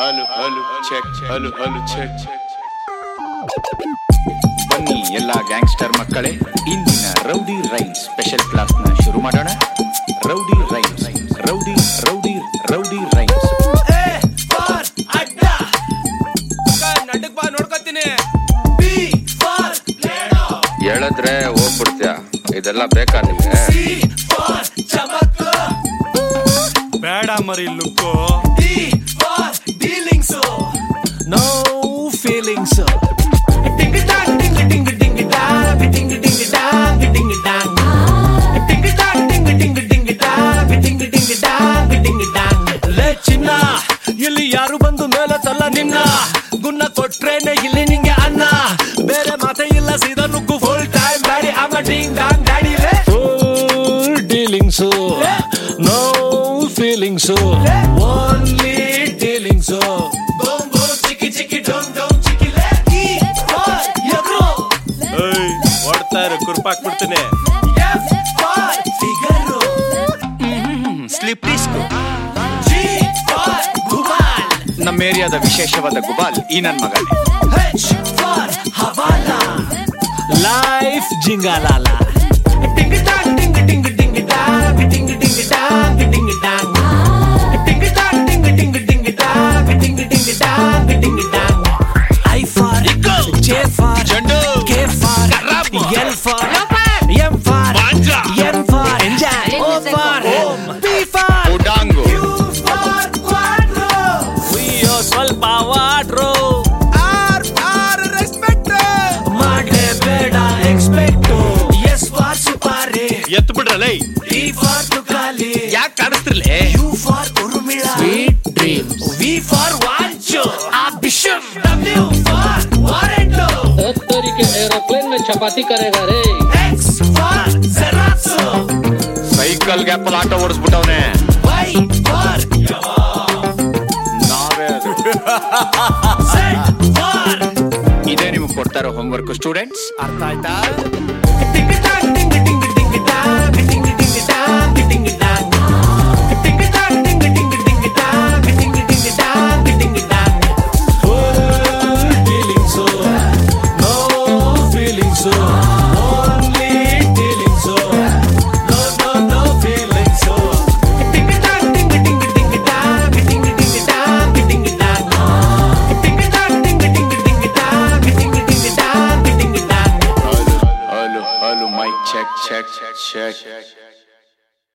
ಹಲು ಹಲು check ಹಲು ಹಲು check ಬನ್ನಿ ಎಲ್ಲ gangster ಮಕ್ಕಳೇ ಇಂದಿನ ರೌಡಿ ರೈಮ್ಸ್ ಸ್ಪೆಷಲ್ ಕ್ಲಾಸ್ ನ ಶುರು ಮಾಡೋಣ rowdy rhymes rowdy rowdy rowdy rhymes ನಡ್ಕ್ ಬಾ ನೋಡ್ಕೊತೀನಿ ಹೇಳಿದ್ರೆ ಹೋಗ್ಬಿಡ್ತೀಯ ಇದೆಲ್ಲ ಬೇಕಾ ನಿಮ್ಗೆ ಬೇಡ ಮರಿ ಲುಕ್ಕು ನೋ ಫೀಲಿಂಗ್ಸ್ ಚಿನ್ನ ಇಲ್ಲಿ ಯಾರು ಬಂದು ಮೇಲೆ ತಲ್ಲ ನಿನ್ನ ಗುನ್ನ ಕೊಟ್ರೇನೆ ಇಲ್ಲಿ ನಿಂಗೆ ಅನ್ನ ಬೇರೆ ಮಾತೆ ಇಲ್ಲ ಸೀದಾ ನುಗ್ಗು ಫುಲ್ ಟೈಮ್ ಬ್ಯಾಡಿ ಅಮ್ಮ ding dong daddy full dealings no feelings only dealings ಓಡ್ತಾ ಇರು ಕುರ್ಪಾಕ್ ಬಿಡ್ತೀನಿ ಸ್ಲಿಪ್ ಡಿಸ್ಕ್ ನಮ್ಮ ಏರಿಯಾದ ವಿಶೇಷವಾದ ಗುಬಾಲ್ ಈ ನನ್ ಮಗನೇ ಲೈಫ್ ಜಿಂಗಾಲಾಲ I for J for ಚೆಂಡು. K for L for M for N for O for P for ಉಡಾಂಗು ಅಯ್ಯೋ ಸ್ವಲ್ಪ ವಾಟ್ರು ಮಾಡಲೇಬೇಡ ಎಕ್ಸ್ಪೆಕ್ಟು ಎಸ್ ಫಾರ್ ಸುಪಾರಿ ಎತ್ತು ಬಿಡ್ರಲ್ಲ ಟಿ ಫಾರ್ ತುಕಾಲಿ ಯಾಕೆ ಕಾಣಿಸ್ತಿರ್ಲಿ ಯು ಫಾರ್ ಉರುಮಿಳ ಸ್ವೀಟ್ ಡ್ರೀಮ್ಸ್ ವಿ ಫಾರ್ ವಾಂಚು ಆ ಬಿಷಪ್ ಡಬ್ಲ್ಯೂ ಫಾರ್ ವಾರೆಂಟು दस तरीके एरोप्लेन में चपाती करेगा रे ಎಕ್ಸ್ ಫಾರ್ ಜೆರಾಕ್ಸು ಸೈಕಲ್ ಗ್ಯಾಪಲ್ ಆಟೋ ಓಡಿಸ್ಬಿಟ್ಟವನೆ ವೈ ಫಾರ್ ನಾವೇ ಅದು ಝೆಡ್ ಫಾರ್ ಇದೇ ನಿಮ್ಗೆ ಕೊಡ್ತಾ ಇರೋ ಹೋಮ್ವರ್ಕ್ ಸ್ಟೂಡೆಂಟ್ಸ್ ಅರ್ಥ ಆಯ್ತಾ